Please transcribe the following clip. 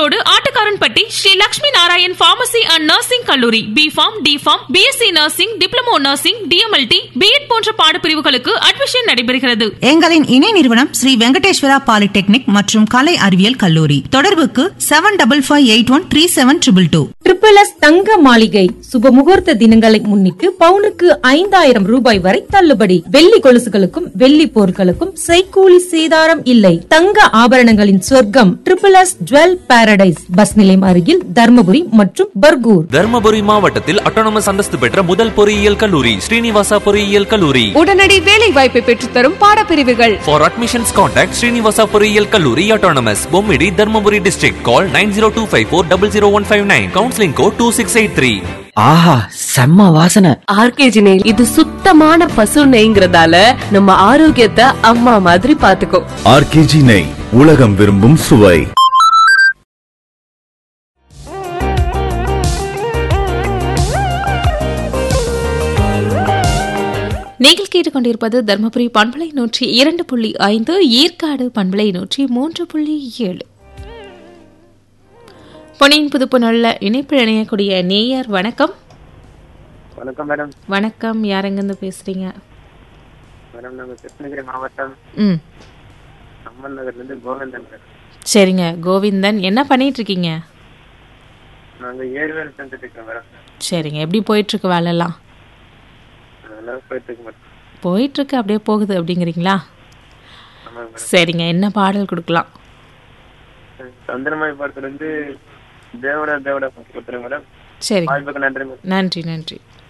road Attukkaranpatti Sri Lakshmi Narayan pharmacy and nursing கல்லூரி B pharm D pharm BSc nursing diploma nursing DMLT BEd போன்ற பாடப்பிரிவுகளுக்கு admission நடைபெறுகிறது எங்களின் இணை நிறுவனம் ஸ்ரீ வெங்கடேஸ்வரா பாலிடெக்னிக் மற்றும் கலை அறிவியல் கல்லூரி தொடர்புக்கு seven double five eight one three seven triple two triple S தங்க மாளிகை சுப முகூர்த்த தினங்களை முன்னிட்டு பவுனுக்கு ஐந்தாயிரம் ரூபாய் வரை தள்ளுபடி வெள்ளி கொலுசுகளுக்கும் வெள்ளி பொருட்களுக்கும் செய்கூலி சேதாரம் இல்லை தங்க ஆபரணங்களின் சொர்க்கம் triple S jewel paradise bus நிலையம் அருகில் தர்மபுரி மற்றும் பர்கூர் தர்மபுரி மாவட்டத்தில் அட்டானமஸ் அந்தஸ்து பெற்ற முதல் பொறியியல் கல்லூரி ஸ்ரீனிவாசா பொறியியல் கல்லூரி உடனடி வேலை வாய்ப்பை பெற்றுத்தரும் பாடப்பிரிவுகள் ஃபார் அட்மிஷன்ஸ் கான்டாக்ட் ஸ்ரீனிவாசா பொறியியல் கல்லூரி autonomous Bommidi Dharmapuri district call nine zero two five four double zero one five nine counselling code two six eight three ஆஹா செம்ம வாசனை ஆர்கேஜி நெய் இது சுத்தமான பசு நெய்ங்கிறதால நம்ம ஆரோக்கியத்தை அம்மா மாதிரி பாத்துக்கோ ஆர்கேஜி நெய் உலகம் விரும்பும் சுவை நீங்கள் கேட்டுக்கொண்டிருப்பது தர்மபுரி பண்பலை நூற்றி இரண்டு புள்ளி ஐந்து ஏற்காடு பண்பலை நூற்றி மூன்று புள்ளி ஏழு பொன்னியின் புதுப்பு நல்ல இணைப்பில் இணையக்கூடிய நேயர் வணக்கம் வணக்கம் மேடம் வணக்கம் யாரெங்கிருந்து பேசுறீங்க மேடம் நாங்கள் கிருஷ்ணகிரி மாவட்டம் ம் அம்மன் நகர்லேருந்து கோவிந்தன் சார் சரிங்க கோவிந்தன் என்ன பண்ணிட்டு இருக்கீங்க நாங்கள் ஏழு வேலை செஞ்சுட்டு இருக்கோம் மேடம் சரிங்க எப்படி போயிட்டு இருக்கு வேலைலாம் நல்லா போயிட்டு இருக்கு மேடம் போயிட்டு இருக்கு அப்படியே போகுது அப்படிங்கிறீங்களா ஆமாங்க மேடம் சரிங்க என்ன பாடல் கொடுக்கலாம் சந்திரமாய் படத்துல இருந்து தேவடா தேவடா கொடுத்துருங்க மேடம் சரிங்க வாய்ப்புக்கு நன்றி மேடம் நன்றி நன்றி